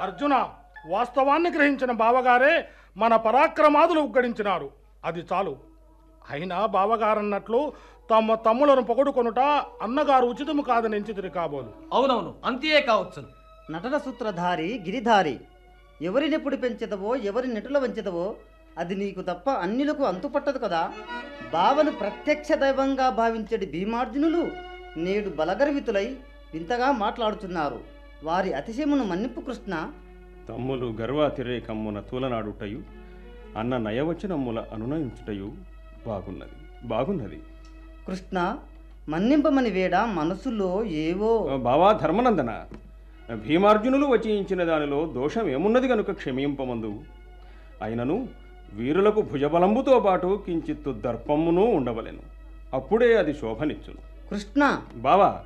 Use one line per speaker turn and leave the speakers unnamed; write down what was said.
అర్జున వాస్తవాన్ని గ్రహించిన బావగారే మన పరాక్రమాదులు ఉగ్గడించినారు అది చాలు అయినా బావగారన్నట్లు తమ తమ్ములను పొగడుకొనుట అన్నగారు ఉచితము కాదని ఎంచితిరి కాబోలు
అవునవును అంతే కావచ్చును
నటన సూత్రధారి గిరిధారి ఎవరినెప్పుడు పెంచెదవో ఎవరి నెటుల వంచెదవో అది నీకు తప్ప అన్యులకు అంతుపట్టదు కదా బావను ప్రత్యక్ష దైవంగా భావించడి భీమార్జునులు నేడు బలగర్వితులై వింతగా మాట్లాడుతున్నారు వారి అతిశయమును మన్నిప్పు కృష్ణ
తమ్ములు గర్వాతిరేకమ్మున తూలనాడుటయు అన్న నయవచనమ్ముల అనునయించుటయు బాగున్నది బాగున్నది
కృష్ణ మన్నింపమని వేడ మనసులో ఏవో
బావా ధర్మనందన భీమార్జునులు వచించిన దానిలో దోషం ఏమున్నది గనుక క్షమింపమందు అయినను వీరులకు భుజబలంబుతో పాటు కించిత్తు దర్పమును ఉండవలెను అప్పుడే అది శోభనిచ్చును
కృష్ణ
బావా